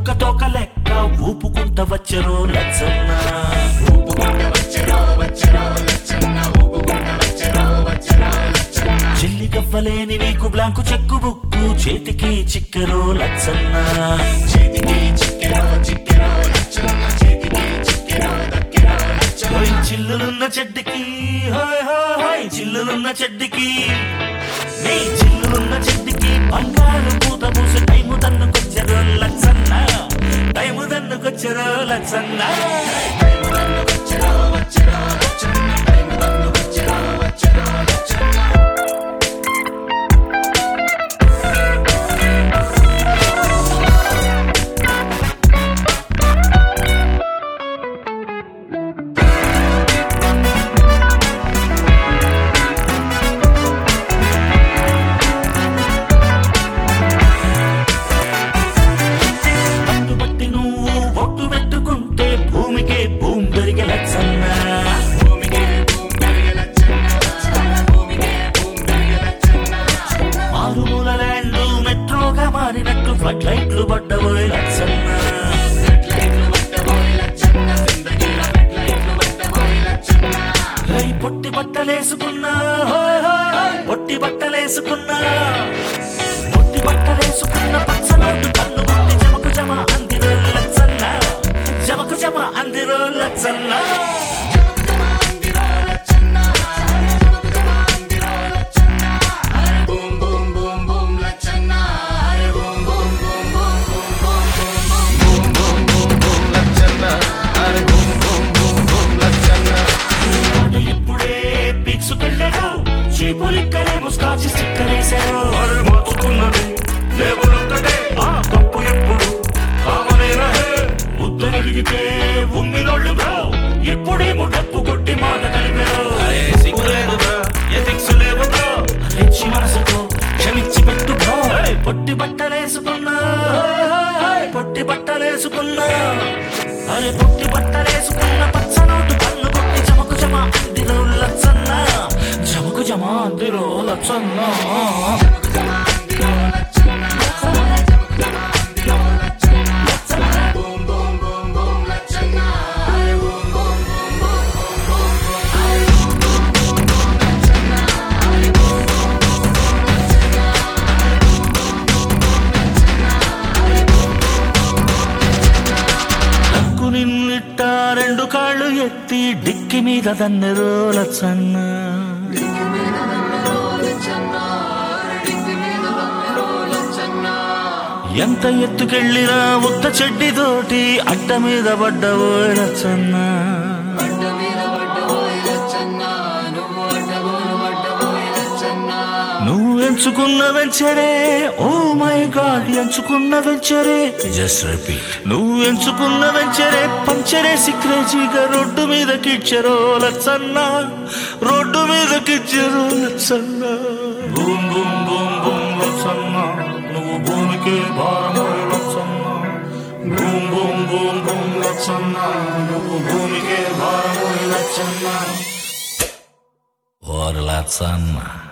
కుక్క తోక లెక్క ఊపుకుంట వచ్చరో లచ్చన్న చెల్లి కవ్వలేని నీకు బ్లాంకు చెక్కు బుక్కు చేతికి చిక్కరో లచ్చన్న హోయ్ చిల్లులున్న చెడ్డికి హాయ్ హాయ్ హాయ్ చిల్లులున్న చెడ్డికి నీ చిల్లులున్న చెడ్డికి బంగారు పూత పూసి టైము దన్నుకొచ్చరో లచ్చన్న టైము దన్నుకొచ్చరో లచ్చన్న పట్టుబట్టి నువ్వు ఒట్టు పెట్టుకుంటే భూమికే భూమి పెరిగే లచ్చన్న మారుమూల ల్యాండ్లు మెట్రోగా మారినట్టు ఫ్లడ్ లైట్లు పడ్డబోయే లచ్చన్న హై పొట్టి బట్టలేసుకున్నా హోయ్ హోయ్ హోయ్ పొట్టి బట్టలేసుకున్నా పొట్టి బట్టలేసుకున్న పచ్చ నోటు కన్ను కొట్టి జమకు జమ అందిరో లచ్చన్న జమకు జమ అందిరో లచ్చన్న వాడు ఇప్పుడే పిక్సుకెళ్ళాడు చీపులిక్కలే ముస్కాచి స్టిక్కరేశారు అరే మార్చుకున్నది లేబులొక్కటే ఆ తప్పు ఎప్పుడు కామనే రహే ఉద్దరిగితే ఉమ్మినోళ్ళు బ్రో ఇప్పుడేమో డప్పు కొట్టి మాట కలిపారు అరే సిగ్గు లేదు బ్రో ఎథిక్స్ లేవు బ్రో రెచ్చి మనసుతో క్షమించి పెట్టు బ్రో ఏయ్, పొట్టి బట్టలేసుకున్నా ఏయ్, పొట్టి బట్టలేసుకున్నా అరే పొట్టి బట్టలేసుకున్న పచ్చ నోటు కన్ను కొట్టి జమకు జమ అందిరో లచ్చన్న జమకు జమ అందిరో లచ్చన్న నక్కు నిన్నిట్ట రెండు కాళ్ళు ఎత్తి డిక్కి మీద దన్నెరో లచ్చన్న ఎంత ఎత్తుకెళ్ళినా ఉత్త చెడ్డితోటి అడ్డ మీద పడ్డవో లచ్చన్న నువ్వు ఎంచుకున్న వెంచరే ఓ మై గాడ్ ఎంచుకున్న వెంచరే జస్ట్ రిపీట్ నువ్వు ఎంచుకున్న వెంచరే పంచరేసి క్రేజీగా రోడ్డు మీద కిచ్చరో లచ్చన్న రోడ్డు మీద కిచ్చరో Lachanna boom boom boom boom Lachanna నువ్వు భూమికి భారమో Lachanna boom boom boom boom Lachanna నువ్వు భూమికి భారమో లచ్చన్న ఓర్ లచ్చన్న